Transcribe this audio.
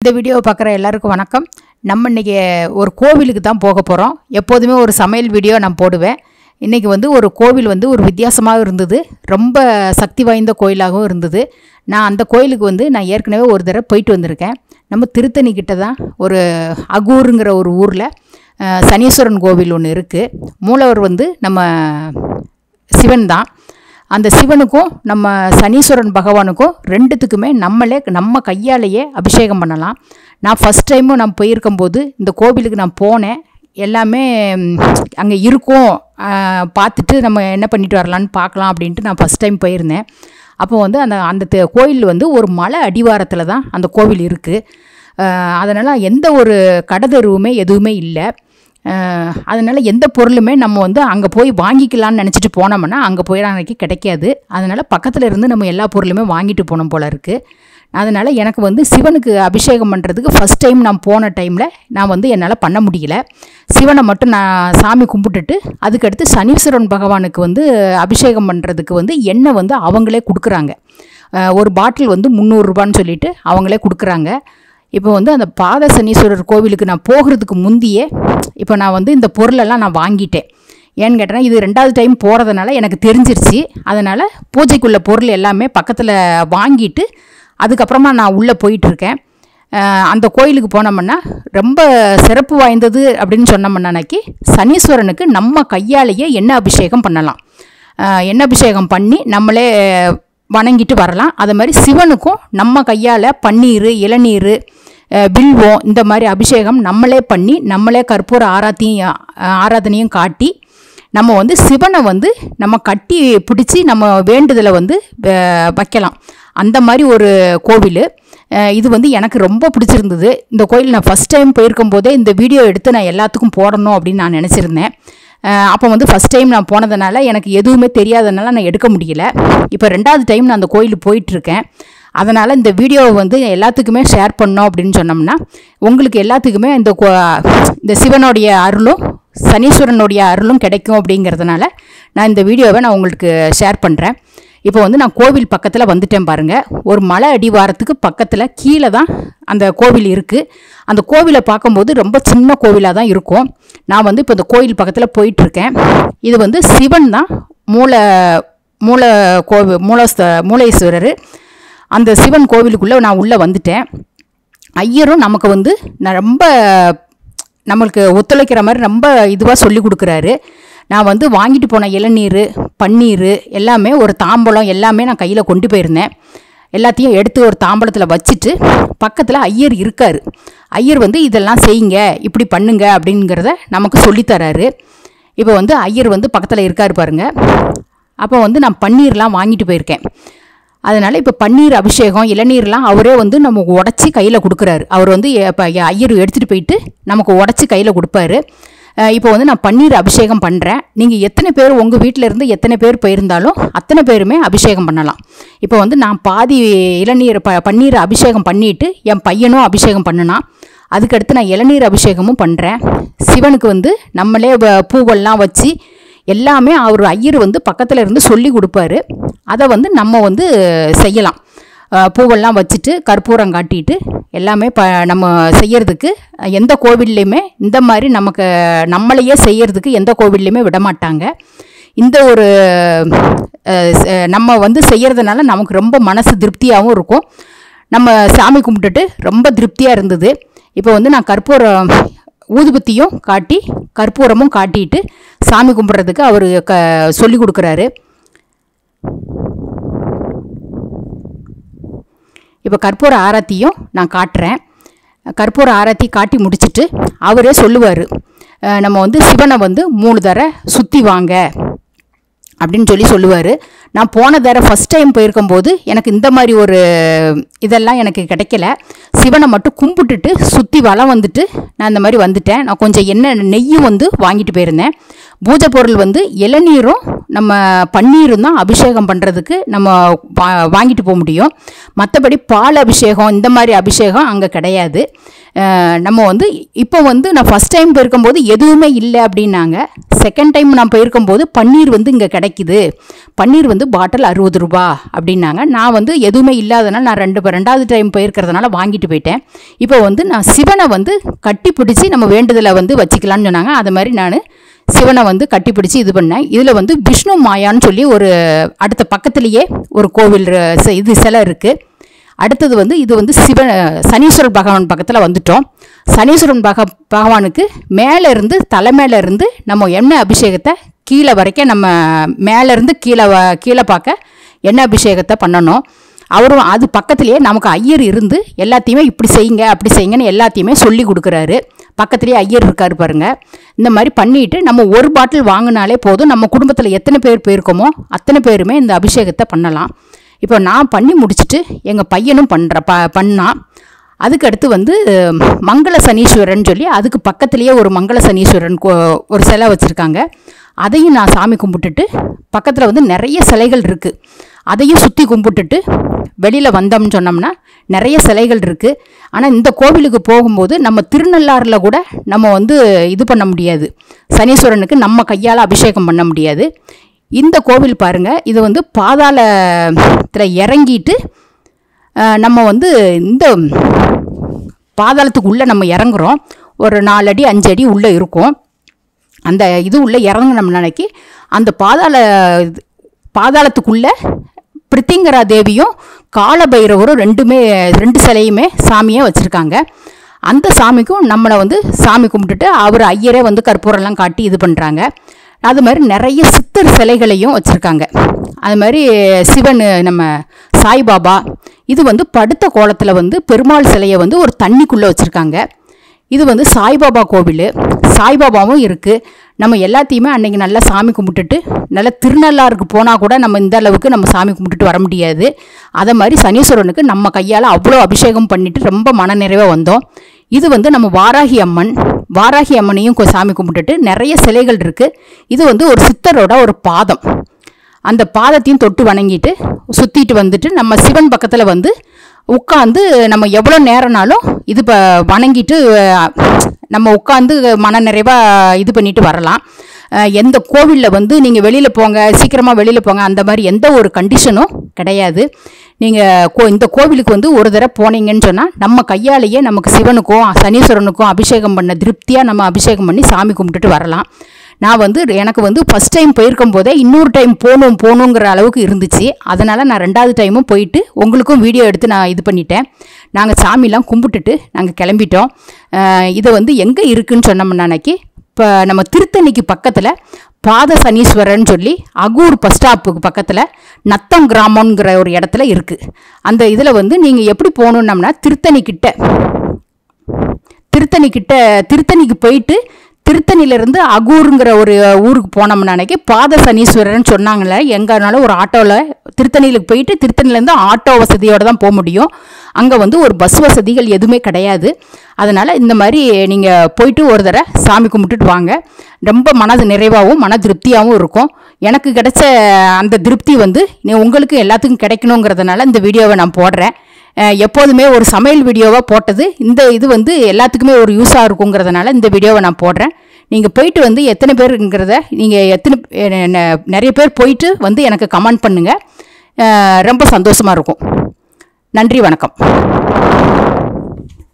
இந்த வீடியோவை பார்க்குற எல்லாருக்கும் வணக்கம் நம்ம இன்றைக்கி ஒரு கோவிலுக்கு தான் போக போகிறோம் எப்போதுமே ஒரு சமையல் வீடியோ நான் போடுவேன் இன்றைக்கி வந்து ஒரு கோவில் வந்து ஒரு வித்தியாசமாகவும் இருந்தது ரொம்ப சக்தி வாய்ந்த கோயிலாகவும் இருந்தது நான் அந்த கோயிலுக்கு வந்து நான் ஏற்கனவே ஒரு தடவை போயிட்டு வந்திருக்கேன் நம்ம திருத்தணி கிட்ட தான் ஒரு அகூருங்கிற ஒரு ஊரில் சனீஸ்வரன் கோவில் ஒன்று இருக்குது மூலவர் வந்து நம்ம சிவன் தான் அந்த சிவனுக்கும் நம்ம சனீஸ்வரன் பகவானுக்கும் ரெண்டுத்துக்குமே நம்மளே நம்ம கையாலேயே அபிஷேகம் பண்ணலாம் நான் ஃபஸ்ட் டைமும் நான் போயிருக்கும்போது இந்த கோவிலுக்கு நான் போனேன் எல்லாமே அங்கே இருக்கும் ஆ, பார்த்துட்டு நம்ம என்ன பண்ணிட்டு வரலான்னு பார்க்கலாம் அப்படின்ட்டு நான் ஃபஸ்ட் டைம் போயிருந்தேன் அப்போ வந்து அந்த அந்த தெ- கோயில் வந்து ஒரு மலை அடிவாரத்தில் தான் அந்த கோவில் இருக்குது அதனால் எந்த ஒரு கடதெருவுமே எதுவுமே இல்லை அதனால் எந்த பொருளுமே நம்ம வந்து அங்கே போய் வாங்கிக்கலாம்னு நினச்சிட்டு போனோம்னா அங்கே போய் அன்றைக்கி கிடைக்காது அதனால் பக்கத்தில் இருந்து நம்ம எல்லா பொருளுமே வாங்கிட்டு போனோம் போல இருக்குது அதனால் எனக்கு வந்து சிவனுக்கு அபிஷேகம் பண்ணுறதுக்கு ஃபஸ்ட் டைம் நான் போன டைமில் நான் வந்து என்னால் பண்ண முடியல சிவனை மட்டும் நான் சாமி கும்பிட்டுட்டு அதுக்கடுத்து சனீஸ்வரன் பகவானுக்கு வந்து அபிஷேகம் பண்ணுறதுக்கு வந்து எண்ணெய் வந்து அவங்களே கொடுக்குறாங்க அஹ் ஒரு பாட்டில் வந்து முந்நூறுரூபான்னு சொல்லிட்டு அவங்களே கொடுக்குறாங்க இப்போ வந்து அந்த பாத சனீஸ்வரர் கோவிலுக்கு நான் போகிறதுக்கு முந்தியே இப்போ நான் வந்து இந்த பொருளெல்லாம் நான் வாங்கிட்டேன் ஏன்னு கேட்டேன்னா இது ரெண்டாவது டைம் போகிறதுனால எனக்கு தெரிஞ்சிருச்சு அதனால் பூஜைக்குள்ள பொருள் எல்லாமே பக்கத்தில் வாங்கிட்டு அதுக்கப்புறமா நான் உள்ளே போயிட்டுருக்கேன் அந்த கோயிலுக்கு போனோம்னா ரொம்ப சிறப்பு வாய்ந்தது அப்படின்னு சொன்னோம்னாக்கி சனீஸ்வரனுக்கு நம்ம கையாலேயே எண்ணெய் அபிஷேகம் பண்ணலாம் அஹ் எண்ணெய் அபிஷேகம் பண்ணி நம்மளே வணங்கிட்டு வரலாம் அது மாதிரி சிவனுக்கும் நம்ம கையால் பன்னீர் இளநீர் அஹ் வில்வம் இந்த மாதிரி அபிஷேகம் நம்மளே பண்ணி நம்மளே கற்பூர ஆராத்தியும் அஹ் ஆராதனையும் காட்டி நம்ம வந்து சிவனை வந்து நம்ம கட்டி பிடிச்சி நம்ம வேண்டுதலை வந்து அஹ் வைக்கலாம் அந்த மாதிரி ஒரு கோவில் அஹ் இது வந்து எனக்கு ரொம்ப பிடிச்சிருந்தது இந்த கோயில் நான் ஃபஸ்ட் டைம் போயிருக்கும் போதே இந்த வீடியோ எடுத்து நான் எல்லாத்துக்கும் போடணும் அப்படின்னு நான் நினச்சிருந்தேன் அப்போ வந்து ஃபஸ்ட் டைம் நான் போனதுனால எனக்கு எதுவுமே தெரியாதனால நான் எடுக்க முடியல இப்போ ரெண்டாவது டைம் நான் அந்த கோயிலுக்கு போயிட்டுருக்கேன் அதனால் இந்த வீடியோவை வந்து எல்லாத்துக்குமே ஷேர் பண்ணோம் அப்படின்னு சொன்னோம்னா உங்களுக்கு எல்லாத்துக்குமே இந்த கோ- இந்த சிவனுடைய அருளும் சனீஸ்வரனுடைய அருளும் கிடைக்கும் அப்படிங்கிறதுனால நான் இந்த வீடியோவை நான் உங்களுக்கு ஷேர் பண்ணுறேன் இப்போ வந்து நான் கோவில் பக்கத்தில் வந்துட்டேன் பாருங்கள் ஒரு மலை அடிவாரத்துக்கு பக்கத்தில் கீழே தான் அந்த கோவில் இருக்குது அந்த கோவிலை பார்க்கும்போது ரொம்ப சின்ன கோவிலாக தான் இருக்கும் நான் வந்து இப்போ இந்த கோவில் பக்கத்தில் போயிட்டுருக்கேன் இது வந்து சிவன் தான் மூல மூல கோவில் மூலஸ்த மூலேஸ்வரர் அந்த சிவன் கோவிலுக்குள்ளே நான் உள்ளே வந்துட்டேன் ஐயரும் நமக்கு வந்து நான் ரொம்ப நம்மளுக்கு ஒத்துழைக்கிற மாதிரி ரொம்ப இதுவாக சொல்லி கொடுக்குறாரு நான் வந்து வாங்கிட்டு போன இளநீர் பன்னீர் எல்லாமே ஒரு தாம்பலம் எல்லாமே நான் கையில் கொண்டு போயிருந்தேன் எல்லாத்தையும் எடுத்து ஒரு தாம்பலத்தில் வச்சுட்டு பக்கத்தில் ஐயர் இருக்கார் ஐயர் வந்து இதெல்லாம் செய்யுங்க இப்படி பண்ணுங்க அப்படிங்கிறத நமக்கு சொல்லித்தராரு இப்போ வந்து ஐயர் வந்து பக்கத்தில் இருக்கார் பாருங்க அப்போ வந்து நான் பன்னீர்லாம் வாங்கிட்டு போயிருக்கேன் அதனால் இப்போ பன்னீர் அபிஷேகம் இளநீர்லாம் அவரே வந்து நமக்கு உடச்சி கையில் கொடுக்குறாரு அவர் வந்து இப்போ ஐயர் எடுத்துகிட்டு போயிட்டு நமக்கு உடச்சி கையில் கொடுப்பாரு அஹ் இப்போ வந்து நான் பன்னீர் அபிஷேகம் பண்ணுறேன் நீங்கள் எத்தனை பேர் உங்கள் வீட்டில் இருந்து எத்தனை பேர் போயிருந்தாலும் அத்தனை பேருமே அபிஷேகம் பண்ணலாம் இப்போ வந்து நான் பாதி இளநீர் ப பன்னீர் அபிஷேகம் பண்ணிட்டு என் பையனும் அபிஷேகம் பண்ணினான் அதுக்கடுத்து நான் இளநீர் அபிஷேகமும் பண்ணுறேன் சிவனுக்கு வந்து நம்மளே வ- பூவெல்லாம் வச்சு எல்லாமே அவர் ஐயர் வந்து பக்கத்தில் இருந்து சொல்லி கொடுப்பாரு அதை வந்து நம்ம வந்து செய்யலாம் அஹ் பூவெல்லாம் வச்சுட்டு கற்பூரம் காட்டிட்டு எல்லாமே ப நம்ம செய்யறதுக்கு எந்த கோவில்லையுமே இந்த மாதிரி நமக்கு நம்மளையே செய்யறதுக்கு எந்த கோவில்லையுமே விட மாட்டாங்க இந்த ஒரு அஹ், ச- நம்ம வந்து செய்யறதுனால நமக்கு ரொம்ப மனசு திருப்தியாகவும் இருக்கும் நம்ம சாமி கும்பிட்டுட்டு ரொம்ப திருப்தியாக இருந்தது இப்போ வந்து நான் கற்பூரம் ஊதுபத்தியும் காட்டி கற்பூரமும் காட்டிட்டு சாமி கும்பிட்றதுக்கு அவர் க சொல்லி கொடுக்குறாரு இப்போ கற்பூர ஆரத்தியும் நான் காட்டுறேன் கற்பூர ஆரத்தி காட்டி முடிச்சிட்டு அவரே சொல்லுவார் நம்ம வந்து சிவனை வந்து மூணு தர சுற்றி வாங்க அப்படின்னு சொல்லி சொல்லுவார் நான் போன தடவை ஃபஸ்ட் டைம் போயிருக்கும்போது எனக்கு இந்த மாதிரி ஒரு இதெல்லாம் எனக்கு கிடைக்கல சிவனை மட்டும் கும்பிட்டுட்டு சுற்றி வலம் வந்துட்டு நான் இந்த மாதிரி வந்துட்டேன் நான் கொஞ்சம் எண்ணெய் நெய்யும் வந்து வாங்கிட்டு போயிருந்தேன் பூஜை பொருள் வந்து இளநீரும் நம்ம பன்னீரும் தான் அபிஷேகம் பண்ணுறதுக்கு நம்ம வா வாங்கிட்டு போக முடியும் மற்றபடி பால் அபிஷேகம் இந்த மாதிரி அபிஷேகம் அங்கே கிடையாது அஹ் நம்ம வந்து இப்போ வந்து நான் ஃபஸ்ட் டைம் போயிருக்கும்போது எதுவுமே இல்லை அப்படின்னாங்க செகண்ட் டைம் நான் போயிருக்கும்போது பன்னீர் வந்து இங்கே கிடைக்குது பன்னீர் வந்து பாட்டில் அறுபது ரூபா அப்படின்னாங்க நான் வந்து எதுவுமே இல்லாதனால நான் ரெண்டு ரெண்டாவது டைம் போயிருக்கிறதுனால வாங்கிட்டு போயிட்டேன் இப்போ வந்து நான் சிவனை வந்து கட்டி பிடிச்சி நம்ம வேண்டுதலை வந்து வச்சுக்கலாம்னு சொன்னாங்க அது மாதிரி நான் சிவனை வந்து கட்டி பிடிச்சி இது பண்ணேன் இதில் வந்து விஷ்ணு மாயான்னு சொல்லி ஒரு அடுத்த பக்கத்துலேயே ஒரு கோவில் அஹ், ச- இது சிலை இருக்குது அடுத்தது வந்து இது வந்து சிவ சனீஸ்வரர் பகவான் பக்கத்தில் வந்துட்டோம் சனீஸ்வரன் பக பகவானுக்கு மேலே இருந்து தலை மேலே இருந்து நம்ம எண்ணெய் அபிஷேகத்தை கீழே வரைக்கும் நம்ம மேலே இருந்து கீழே வ- கீழே பார்க்க எண்ணெய் அபிஷேகத்தை பண்ணணும் அவரும் அது பக்கத்துலேயே நமக்கு ஐயர் இருந்து எல்லாத்தையுமே இப்படி செய்யுங்க அப்படி செய்யுங்கன்னு எல்லாத்தையுமே சொல்லி கொடுக்குறாரு பக்கத்துலேயே ஐயர் இருக்காரு பாருங்க இந்த மாதிரி பண்ணிட்டு நம்ம ஒரு பாட்டில் வாங்கினாலே போதும் நம்ம குடும்பத்தில் எத்தனை பேர் போயிருக்கோமோ அத்தனை பேருமே இந்த அபிஷேகத்தை பண்ணலாம் இப்போ நான் பண்ணி முடிச்சுட்டு எங்கள் பையனும் பண்ணுற ப பண்ணான் அதுக்கு அடுத்து வந்து அஹ், மங்கள சனீஸ்வரன் சொல்லி அதுக்கு பக்கத்துலேயே ஒரு மங்கள சனீஸ்வரன் கோ- ஒரு சிலை வச்சுருக்காங்க அதையும் நான் சாமி கும்பிட்டுட்டு பக்கத்தில் வந்து நிறைய சிலைகள் இருக்குது அதையும் சுற்றி கும்பிட்டுட்டு வெளியில் வந்தோம்னு சொன்னோம்னா நிறைய சிலைகள் இருக்குது ஆனால் இந்த கோவிலுக்கு போகும்போது நம்ம திருநள்ளாறில் கூட நம்ம வந்து இது பண்ண முடியாது சனீஸ்வரனுக்கு நம்ம கையால் அபிஷேகம் பண்ண முடியாது இந்த கோவில் பாருங்க இது வந்து பாதாளத்தில் இறங்கிட்டு அஹ், நம்ம வந்து இந்த பாதாளத்துக்கு உள்ளே நம்ம இறங்குறோம் ஒரு நாலு அடி அஞ்சு அடி உள்ளே இருக்கும் அந்த இது உள்ளே இறங்கினோம்னாக்கி அந்த பாதாள இது- பாதாளத்துக்குள்ளே பிரித்திங்கரா தேவியும் காலபைரவரும் ரெண்டுமே ரெண்டு சிலையுமே சாமியே வச்சுருக்காங்க அந்த சாமிக்கும் நம்மளை வந்து சாமி கும்பிட்டுட்டு அவர் ஐயரே வந்து கற்பூரம்லாம் காட்டி இது பண்ணுறாங்க அது மாதிரி நிறைய சித்தர் சிலைகளையும் வச்சுருக்காங்க அது மாதிரி சிவன் நம்ம சாய்பாபா இது வந்து படுத்த கோலத்தில் வந்து பெருமாள் சிலையை வந்து ஒரு தண்ணிக்குள்ளே வச்சுருக்காங்க இது வந்து சாய்பாபா கோவில் சாய்பாபாவும் இருக்குது நம்ம எல்லாத்தையுமே அன்னைக்கு நல்லா சாமி கும்பிட்டுட்டு நல்லா திருநள்ளாருக்கு போனால் கூட நம்ம இந்த அளவுக்கு நம்ம சாமி கும்பிட்டுட்டு வர முடியாது அதை மாதிரி சனீஸ்வரனுக்கு நம்ம கையால் அவ்வளோ அபிஷேகம் பண்ணிட்டு ரொம்ப மனநிறைவாக வந்தோம் இது வந்து நம்ம வாராகி அம்மன் வாராகி அம்மனையும் கொ- சாமி கும்பிட்டுட்டு நிறைய சிலைகள் இருக்குது இது வந்து ஒரு சித்தரோட ஒரு பாதம் அந்த பாதத்தையும் தொட்டு வணங்கிட்டு சுற்றிட்டு வந்துட்டு நம்ம சிவன் பக்கத்தில் வந்து உட்காந்து நம்ம எவ்வளோ நேரம்னாலும் இது ப வணங்கிட்டு அஹ், நம்ம உட்காந்து மன நிறைவாக இது பண்ணிட்டு வரலாம் அஹ், எந்த கோவிலில் வந்து நீங்கள் வெளியில் போங்க சீக்கிரமாக வெளியில் போங்க அந்த மாதிரி எந்த ஒரு கண்டிஷனும் கிடையாது நீங்கள் கோ இந்த கோவிலுக்கு வந்து ஒரு தடவை போனீங்கன்னு சொன்னால் நம்ம கையாலேயே நமக்கு சிவனுக்கும் சனீஸ்வரனுக்கும் அபிஷேகம் பண்ண திருப்தியாக நம்ம அபிஷேகம் பண்ணி சாமி கும்பிட்டுட்டு வரலாம் நான் வந்து எனக்கு வந்து ஃபஸ்ட் டைம் போயிருக்கும் போதே இன்னொரு டைம் போகணும் போகணுங்கிற அளவுக்கு இருந்துச்சு அதனால் நான் ரெண்டாவது டைமும் போயிட்டு உங்களுக்கும் வீடியோ எடுத்து நான் இது பண்ணிட்டேன் நாங்கள் சாமிலாம் கும்பிட்டுட்டு நாங்கள் கிளம்பிட்டோம் அஹ் இதை வந்து எங்கே இருக்குன்னு சொன்னோம்னாக்கி இப்போ நம்ம திருத்தணிக்கு பக்கத்தில் பாத சனீஸ்வரன் சொல்லி அகூர் பஸ் ஸ்டாப்புக்கு பக்கத்தில் நத்தம் கிராமங்கிற ஒரு இடத்துல இருக்குது அந்த இதில் வந்து நீங்கள் எப்படி போகணுன்னம்னா திருத்தணி கிட்ட திருத்தணி கிட்ட திருத்தணிக்கு போயிட்டு திருத்தணியிலேருந்து அகூருங்கிற ஒரு ஊருக்கு போனோம்னா அன்னைக்கு பாத சனீஸ்வரர்னு சொன்னாங்களே எங்கனாலும் ஒரு ஆட்டோவில் திருத்தணியிலுக்கு போயிட்டு திருத்தணிலேருந்து ஆட்டோ வசதியோடு தான் போக முடியும் அங்கே வந்து ஒரு பஸ் வசதிகள் எதுவுமே கிடையாது அதனால் இந்த மாதிரி நீங்கள் போயிட்டு ஒரு தடவை சாமி கும்பிட்டுட்டு வாங்க ரொம்ப மனது நிறைவாகவும் மன திருப்தியாகவும் இருக்கும் எனக்கு கிடைச்ச அந்த திருப்தி வந்து நீ உங்களுக்கு எல்லாத்துக்கும் கிடைக்கணுங்கிறதுனால இந்த வீடியோவை நான் போடுறேன் அஹ் எப்போதுமே ஒரு சமையல் வீடியோவாக போட்டது இந்த இது வந்து எல்லாத்துக்குமே ஒரு யூஸாக இருக்குங்கிறதுனால இந்த வீடியோவை நான் போடுறேன் நீங்கள் போயிட்டு வந்து எத்தனை பேருங்கிறத நீங்கள் எத்தனை அஹ் ந- நிறைய பேர் போயிட்டு வந்து எனக்கு கமெண்ட் பண்ணுங்கள் ரொம்ப சந்தோஷமாக இருக்கும் நன்றி வணக்கம்